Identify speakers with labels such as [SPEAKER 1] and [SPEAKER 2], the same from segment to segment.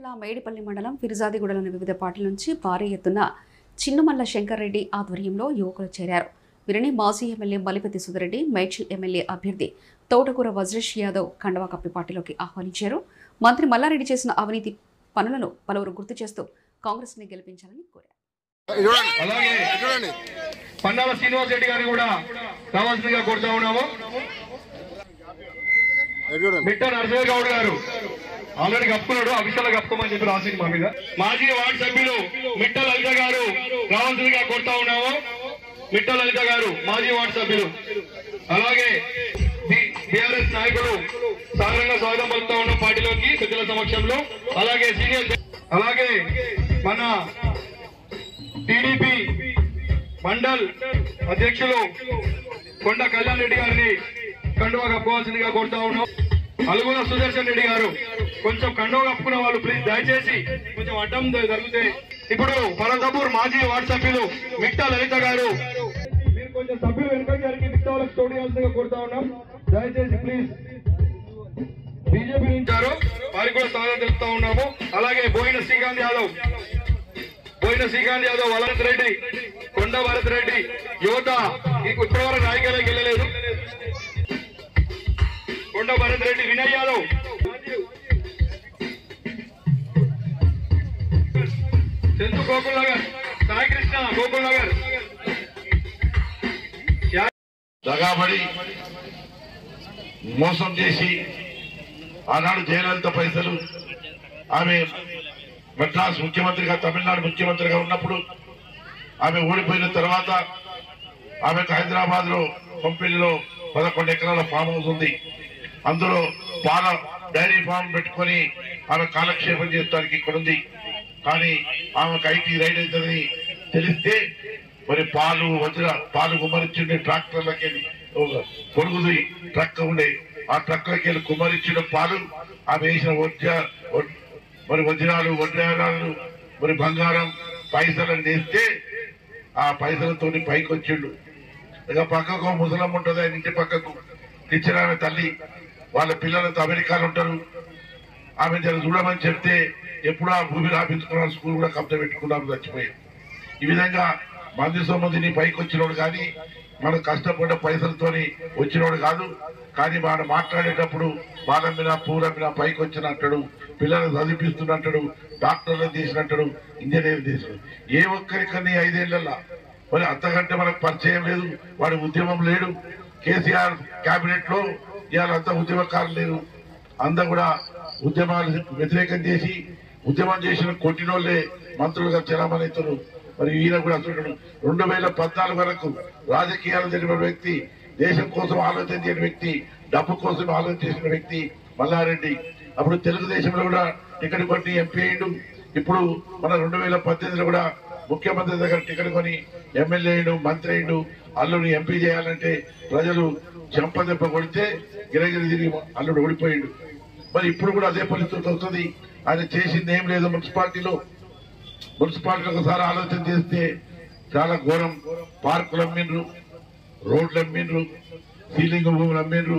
[SPEAKER 1] జిల్లా మేడిపల్లి మండలం ఫిర్జాదిగూడలోని వివిధ పార్టీల నుంచి భారీ ఎత్తున చిన్నుమల్ల శంకర్రెడ్డి ఆధ్వర్యంలో యువకులు చేరారు వీరిని మాజీ ఎమ్మెల్యే బలిపతి సుధరెడ్డి మేడ్చల్ ఎమ్మెల్యే అభ్యర్థి తోటకూర వజ్రేష్ యాదవ్ కండవా కప్పి పార్టీలోకి ఆహ్వానించారు మంత్రి మల్లారెడ్డి చేసిన అవినీతి పనులను పలువురు గుర్తు చేస్తూ కాంగ్రెస్ ని గెలిపించాలని కోరారు
[SPEAKER 2] చూడండి
[SPEAKER 3] అలాగే
[SPEAKER 2] చూడండి
[SPEAKER 3] పన్నాల శ్రీనివాస్ రెడ్డి గారిని కూడా రావాల్సిందిగా కోరుతా ఉన్నాము
[SPEAKER 2] చూడండి
[SPEAKER 3] మిట్ట నరసింహ గౌడ్ గారు ఆల్రెడీ కప్పుకున్నాడు అఫీషియల్ కప్పుకోమని చెప్పి రాసింది మా మీద మాజీ వార్డు సభ్యులు మిట్ట లలిత గారు రావాల్సిందిగా కోరుతా ఉన్నాము మిట్ట లలిత గారు మాజీ వార్డు సభ్యులు అలాగే టిఆర్ఎస్ నాయకులు సాధారణంగా స్వాగతం పలుకుతా ఉన్న పార్టీలోకి పెద్దల సమక్షంలో అలాగే సీనియర్ అలాగే మన టీడీపీ మండల్ అధ్యక్షులు కొండ కళ్యాణ్ రెడ్డి గారిని కండువా కప్పుకోవాల్సిందిగా కోరుతా ఉన్నాం అలుగుల సుదర్శన్ రెడ్డి గారు కొంచెం కండువా కప్పుకున్న వాళ్ళు ప్లీజ్ దయచేసి కొంచెం అడ్డం జరిగితే ఇప్పుడు పరకపూర్ మాజీ వార్డు సభ్యులు మిట్టా లలిత గారు మీరు కొంచెం సభ్యులు వెనుక గారికి మిగతా వాళ్ళకి చోటు ఇవ్వాల్సిందిగా కోరుతా ఉన్నాం దయచేసి ప్లీజ్ బీజేపీ నుంచారు వారికి కూడా స్వాగతం తెలుపుతా ఉన్నాము అలాగే బోయిన శ్రీకాంత్ యాదవ్ పోయిన శ్రీకాంత్ యాదవ్ వలరత్ రెడ్డి కొండ భరత్ రెడ్డి యువత ఈ ఇప్పటివరకు రాజకీయాలకు వెళ్ళలేదు కొండ భరత్ రెడ్డి వినయ్ యాదవ్ చందు గోకుల్ నగర్ సాయి కృష్ణ గోకుల్ నగర్
[SPEAKER 4] దగాబడి మోసం చేసి ఆనాడు జయలలిత పైసలు ఆమె మద్రాస్ ముఖ్యమంత్రిగా తమిళనాడు ముఖ్యమంత్రిగా ఉన్నప్పుడు ఆమె ఓడిపోయిన తర్వాత ఆమెకు హైదరాబాద్ లో కంపెనీలో పదకొండు ఎకరాల ఫామ్ హౌస్ ఉంది అందులో పాల డైరీ ఫామ్ పెట్టుకొని ఆమె కాలక్షేపం చేయడానికి ఇక్కడ ఉంది కానీ ఆమెకు ఐటీ రైడ్ అవుతుందని తెలిస్తే మరి పాలు వజ్ర పాలు కుమ్మరించిండే ట్రాక్టర్లకి పొడుగుది ట్రక్ ఉండే ఆ ట్రక్లకి వెళ్ళి కుమ్మరించిన పాలు ఆమె వేసిన వజ్ర వడ్- మరి వజ్రాలు వజ్రాలు మరి బంగారం పైసలను వేస్తే ఆ పైసలతో పైకి వచ్చిండు ఇక పక్కకు ఓ ముసలమ్మ ఉంటుంది ఆయన ఇంటి పక్కకు ఇచ్చిన ఆమె తల్లి వాళ్ళ పిల్లలతో అమెరికాలో ఉంటారు ఆమె జర చూడమని చెప్తే ఎప్పుడూ ఆ భూమి రాపించుకున్నాను స్కూల్ కూడా కబ్జా పెట్టుకున్నాను చచ్చిపోయాడు ఈ విధంగా మంది సొమ్ము తిని పైకి వచ్చినోడు కానీ మనం కష్టపడ్డ పైసలతోని వచ్చినోడు కాదు కానీ మనం మాట్లాడేటప్పుడు బాలమ్మిన పూలమ్మిన పైకి వచ్చినట్టాడు పిల్లలు చదివిపిస్తున్నట్టాడు డాక్టర్లు తీసినట్టాడు ఇంజనీర్ తీసినాడు ఏ ఒక్కరికన్నా ఐదేళ్లలో మరి అంతకంటే మనకు పరిచయం లేదు వాడి ఉద్యమం లేడు కేసీఆర్ కేబినెట్ లో ఇవాళ అంతా ఉద్యమకారులు లేరు అంతా కూడా ఉద్యమాలు వ్యతిరేకం చేసి ఉద్యమం చేసిన కొట్టినోళ్లే మంత్రులుగా చలామణితులు మరి ఈయన కూడా అసలు రెండు వేల పద్నాలుగు వరకు రాజకీయాలు జరిగిన వ్యక్తి దేశం కోసం ఆలోచన చేయని వ్యక్తి డబ్బు కోసం ఆలోచన చేసిన వ్యక్తి మల్లారెడ్డి అప్పుడు తెలుగుదేశంలో కూడా టికెట్ కొట్టి ఎంపీ అయ్యిండు ఇప్పుడు మన రెండు వేల పద్దెనిమిదిలో కూడా ముఖ్యమంత్రి దగ్గర టికెట్ కొని ఎమ్మెల్యే అయ్యిండు మంత్రి అయ్యిండు అల్లుని ఎంపీ చేయాలంటే ప్రజలు చెంపదెబ్బ కొడితే గిరగిరి తిరిగి అల్లుడు ఓడిపోయిండు మరి ఇప్పుడు కూడా అదే పరిస్థితి వస్తుంది ఆయన చేసింది ఏం లేదు మున్సిపాలిటీలో మున్సిపాలిటీ ఒకసారి ఆలోచన చేస్తే చాలా ఘోరం పార్కులు అమ్మిండ్రు రోడ్లు అమ్మిండ్రు సీలింగ్ భూములు అమ్మిండ్రు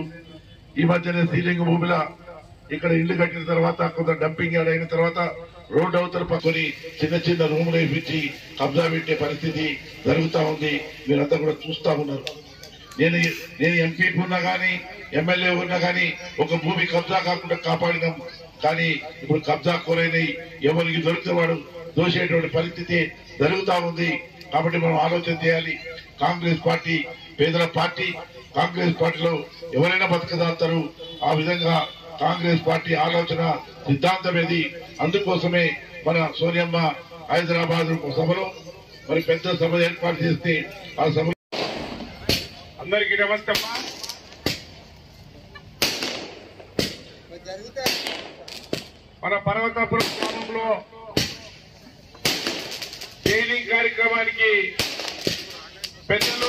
[SPEAKER 4] ఈ మధ్యనే సీలింగ్ భూమిలో ఇక్కడ ఇల్లు కట్టిన తర్వాత కొంత డంపింగ్ యార్డ్ అయిన తర్వాత రోడ్డు అవతల పక్కని చిన్న చిన్న రూములు వేయించి కబ్జా పెట్టే పరిస్థితి జరుగుతా ఉంది మీరంతా కూడా చూస్తా ఉన్నారు నేను నేను ఎంపీ ఉన్నా గానీ ఎమ్మెల్యే ఉన్నా గానీ ఒక భూమి కబ్జా కాకుండా కాపాడినాం కానీ ఇప్పుడు కబ్జా కోరైనవి ఎవరికి దొరికితే వాడు దోసేటువంటి పరిస్థితి జరుగుతా ఉంది కాబట్టి మనం ఆలోచన చేయాలి కాంగ్రెస్ పార్టీ పేదల పార్టీ కాంగ్రెస్ పార్టీలో ఎవరైనా బతకదాస్తారు ఆ విధంగా కాంగ్రెస్ పార్టీ ఆలోచన సిద్ధాంతం ఏది అందుకోసమే మన సోనియమ్మ హైదరాబాద్ సభలో మరి పెద్ద సభ ఏర్పాటు చేస్తే ఆ సభ
[SPEAKER 3] అందరికీ నమస్కారం మన పర్వతాపురం గ్రామంలో ట్రైనింగ్ కార్యక్రమానికి పెద్దలు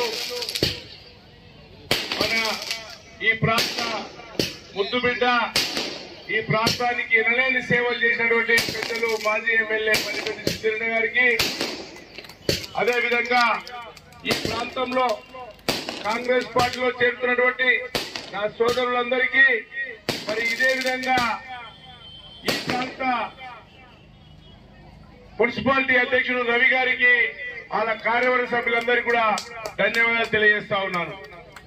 [SPEAKER 3] మన ఈ ప్రాంత ముద్దు బిడ్డ ఈ ప్రాంతానికి ఎనలేని సేవలు చేసినటువంటి పెద్దలు మాజీ ఎమ్మెల్యే మరిపెద్ది సిద్ధిరెడ్డి గారికి అదేవిధంగా ఈ ప్రాంతంలో కాంగ్రెస్ పార్టీలో చేరుతున్నటువంటి నా సోదరులందరికీ మరి ఇదే విధంగా ఈ ప్రాంత మున్సిపాలిటీ అధ్యక్షుడు రవి గారికి వాళ్ళ కార్యవర్గ సభ్యులందరికీ కూడా ధన్యవాదాలు తెలియజేస్తా ఉన్నాను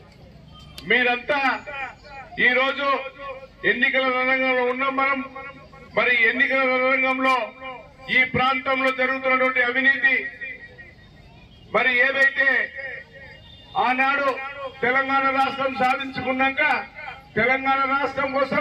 [SPEAKER 3] మీరంతా ఈ రోజు ఎన్నికల రంగంలో ఉన్నాం మనం మరి ఎన్నికల రంగంలో ఈ ప్రాంతంలో జరుగుతున్నటువంటి అవినీతి మరి ఏదైతే ఆనాడు తెలంగాణ రాష్ట్రం సాధించుకున్నాక తెలంగాణ రాష్ట్రం కోసం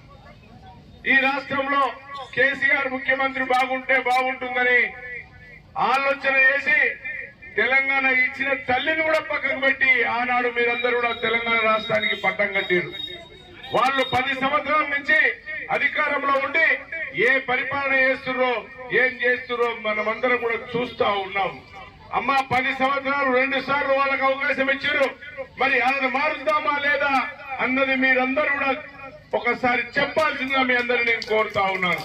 [SPEAKER 3] ఈ రాష్ట్రంలో కేసీఆర్ ముఖ్యమంత్రి బాగుంటే బాగుంటుందని ఆలోచన చేసి తెలంగాణ ఇచ్చిన తల్లిని కూడా పక్కకు పెట్టి ఆనాడు మీరందరూ కూడా తెలంగాణ రాష్ట్రానికి పట్టం కట్టారు వాళ్ళు పది సంవత్సరాల నుంచి అధికారంలో ఉండి ఏ పరిపాలన చేస్తుర్రో ఏం చేస్తుర్రో మనమందరం కూడా చూస్తా ఉన్నాం అమ్మ పది సంవత్సరాలు రెండు సార్లు వాళ్ళకి అవకాశం ఇచ్చారు మరి వాళ్ళని మారుద్దామా లేదా అన్నది మీరందరూ కూడా ఒకసారి చెప్పాల్సిందిగా మీ అందరిని నేను కోరుతా ఉన్నాను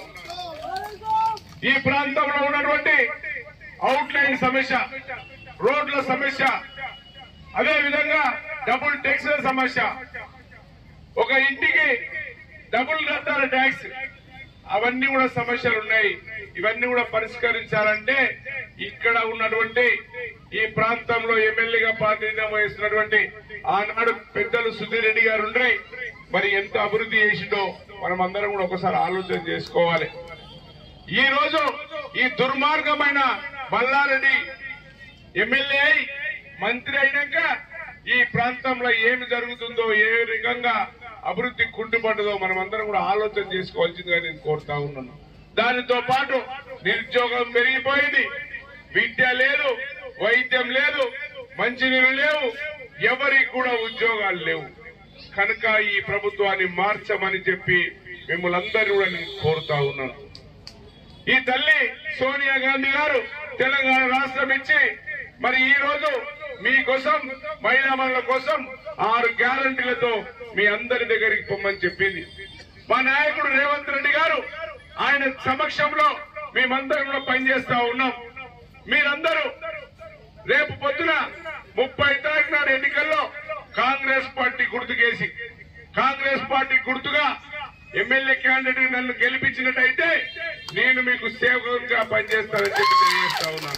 [SPEAKER 3] ఈ ప్రాంతంలో ఉన్నటువంటి అవుట్ లైన్ సమస్య రోడ్ల సమస్య అదే విధంగా డబుల్ ట్యాక్స్ సమస్య ఒక ఇంటికి డబుల్ కట్టాలి ట్యాక్స్ అవన్నీ కూడా సమస్యలు ఉన్నాయి ఇవన్నీ కూడా పరిష్కరించాలంటే ఇక్కడ ఉన్నటువంటి ఈ ప్రాంతంలో ఎమ్మెల్యేగా ప్రాతినిధ్యం వహిస్తున్నటువంటి ఆనాడు పెద్దలు సుధీర్ రెడ్డి గారు ఉండే మరి ఎంత అభివృద్ధి చేసిండో మనం అందరం కూడా ఒకసారి ఆలోచన చేసుకోవాలి ఈ రోజు ఈ దుర్మార్గమైన మల్లారెడ్డి ఎమ్మెల్యే అయి మంత్రి అయినాక ఈ ప్రాంతంలో ఏమి జరుగుతుందో ఏ రకంగా అభివృద్ధి కుంటుపడ్డదో మనం అందరం కూడా ఆలోచన చేసుకోవాల్సిందిగా నేను కోరుతా ఉన్నాను దానితో పాటు నిరుద్యోగం పెరిగిపోయింది విద్య లేదు వైద్యం లేదు మంచినీరు లేవు ఎవరికి కూడా ఉద్యోగాలు లేవు కనుక ఈ ప్రభుత్వాన్ని మార్చమని చెప్పి మిమ్మల్ని అందరూ కూడా నేను కోరుతా ఉన్నాను ఈ తల్లి సోనియా గాంధీ గారు తెలంగాణ రాష్ట్రం ఇచ్చి మరి ఈ రోజు మీకోసం మహిళా మనుల కోసం ఆరు గ్యారంటీలతో మీ అందరి దగ్గరికి పొమ్మని చెప్పింది మా నాయకుడు రేవంత్ రెడ్డి గారు ఆయన సమక్షంలో మేమందరం కూడా పనిచేస్తా ఉన్నాం మీరందరూ రేపు పొద్దున ముప్పై తారీఖు నాడు ఎన్నికల్లో కాంగ్రెస్ పార్టీ గుర్తుకేసి కాంగ్రెస్ పార్టీ గుర్తుగా ఎమ్మెల్యే క్యాండిడేట్ నన్ను గెలిపించినట్టయితే నేను మీకు సేవకుగా పనిచేస్తానని చెప్పి తెలియజేస్తా ఉన్నాను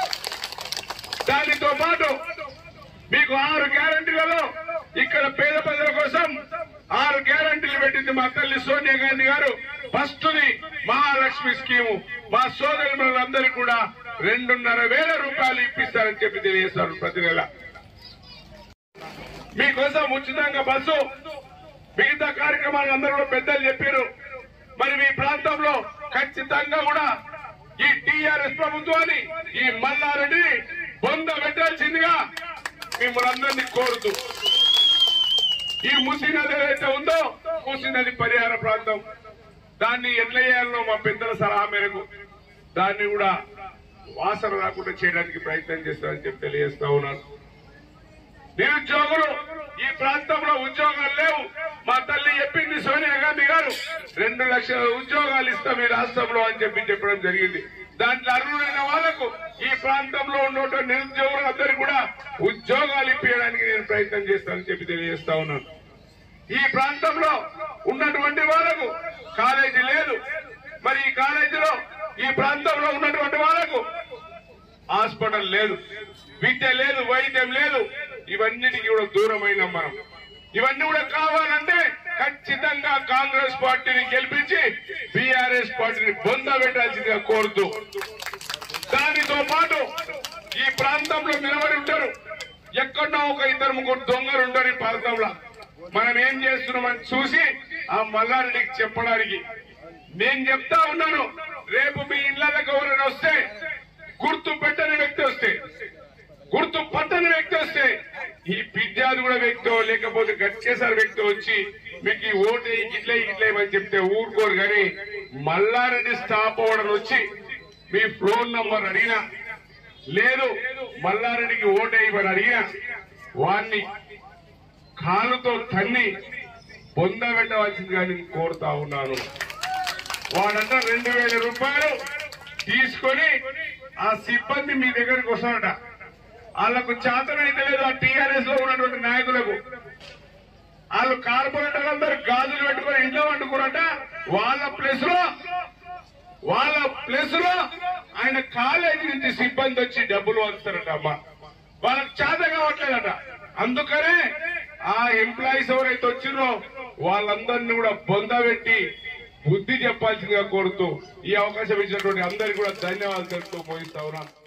[SPEAKER 3] దానితో పాటు మీకు ఆరు గ్యారంటీలలో ఇక్కడ పేద ప్రజల కోసం ఆరు గ్యారంటీలు పెట్టింది మా తల్లి సోనియా గాంధీ గారు ఫస్ట్ ది మహాలక్ష్మి స్కీము మా సోదరులందరికీ కూడా రెండున్నర వేల రూపాయలు ఇప్పిస్తారని చెప్పి తెలియజేస్తారు ప్రతి నెల మీకోసం ఉచితంగా బస్సు మిగతా కార్యక్రమాలు అందరూ కూడా పెద్దలు చెప్పారు మరి మీ ప్రాంతంలో ఖచ్చితంగా కూడా ఈ టీఆర్ఎస్ ప్రభుత్వాన్ని ఈ మల్లారెడ్డి బొంద పెట్టాల్సిందిగా మిమ్మల్ని అందరినీ కోరుతూ ఈ మూసీ నది ఏదైతే ఉందో మూసీ నది పరిహార ప్రాంతం దాన్ని ఎట్లా చేయాలనో మా పెద్దల సలహా మేరకు దాన్ని కూడా వాసన రాకుండా చేయడానికి ప్రయత్నం చేస్తారని చెప్పి తెలియజేస్తా ఉన్నాను నిరుద్యోగులు ఈ ప్రాంతంలో ఉద్యోగాలు లేవు మా తల్లి చెప్పింది సోనియా గాంధీ గారు రెండు లక్షల ఉద్యోగాలు ఇస్తాం ఈ రాష్ట్రంలో అని చెప్పి చెప్పడం జరిగింది దాంట్లో అర్హులైన వాళ్లకు ఈ ప్రాంతంలో ఉన్నటువంటి నిరుద్యోగులందరూ కూడా ఉద్యోగాలు ఇప్పించడానికి నేను ప్రయత్నం చేస్తానని చెప్పి తెలియజేస్తా ఉన్నాను ఈ ప్రాంతంలో ఉన్నటువంటి వాళ్ళకు కాలేజీ లేదు మరి ఈ కాలేజీలో ఈ ప్రాంతంలో ఉన్నటువంటి వాళ్ళకు హాస్పిటల్ లేదు విద్య లేదు వైద్యం లేదు ఇవన్నిటికీ కూడా దూరమైన మనం ఇవన్నీ కూడా కావాలంటే ఖచ్చితంగా కాంగ్రెస్ పార్టీని గెలిపించి బీఆర్ఎస్ పార్టీని బొంద పెట్టాల్సిందిగా కోరుతూ దానితో పాటు ఈ ప్రాంతంలో నిలబడి ఉంటారు ఎక్కడో ఒక ఇద్దరు ముగ్గురు దొంగలు ఉంటారు ఈ ప్రాంతంలో మనం ఏం చేస్తున్నామని చూసి ఆ మల్లారెడ్డికి చెప్పడానికి నేను చెప్తా ఉన్నాను రేపు మీ ఇళ్లకు ఎవరైనా వస్తే గుర్తు పెట్టని వ్యక్తి వస్తే గుర్తు పట్టని వ్యక్తి వస్తే ఈ విద్యార్థి కూడా వ్యక్తి లేకపోతే గట్కేసారి వ్యక్తి వచ్చి మీకు ఈ ఓటు ఇట్లే ఇట్లే అని చెప్తే ఊరుకోరు కానీ మల్లారెడ్డి స్టాప్ అవ్వడం వచ్చి మీ ఫోన్ నంబర్ అడిగినా లేదు మల్లారెడ్డికి ఓటు వేయమని అడిగినా వాడిని కాలుతో తన్ని పొందబెట్టవలసిందిగా నేను కోరుతా ఉన్నాను వాడంట రెండు వేల రూపాయలు తీసుకొని ఆ సిబ్బంది మీ దగ్గరికి వస్తాడట వాళ్ళకు చేతనైతే లేదు ఆ టీఆర్ఎస్ లో ఉన్నటువంటి నాయకులకు వాళ్ళు కార్పొరేటర్ అందరు గాజులు పెట్టుకొని ఇంట్లో వండుకున్నట వాళ్ళ ప్లేస్ లో వాళ్ళ ప్లేస్ లో ఆయన కాలేజీ నుంచి సిబ్బంది వచ్చి డబ్బులు వస్తారట అమ్మా వాళ్ళకి చేత కావట్లేదట అందుకనే ఆ ఎంప్లాయీస్ ఎవరైతే వచ్చిరో వాళ్ళందరినీ కూడా బొందబెట్టి బుద్ధి చెప్పాల్సిందిగా కోరుతూ ఈ అవకాశం ఇచ్చినటువంటి అందరికీ కూడా ధన్యవాదాలు తెలుపుతూ ముగిస్తా ఉన్నాను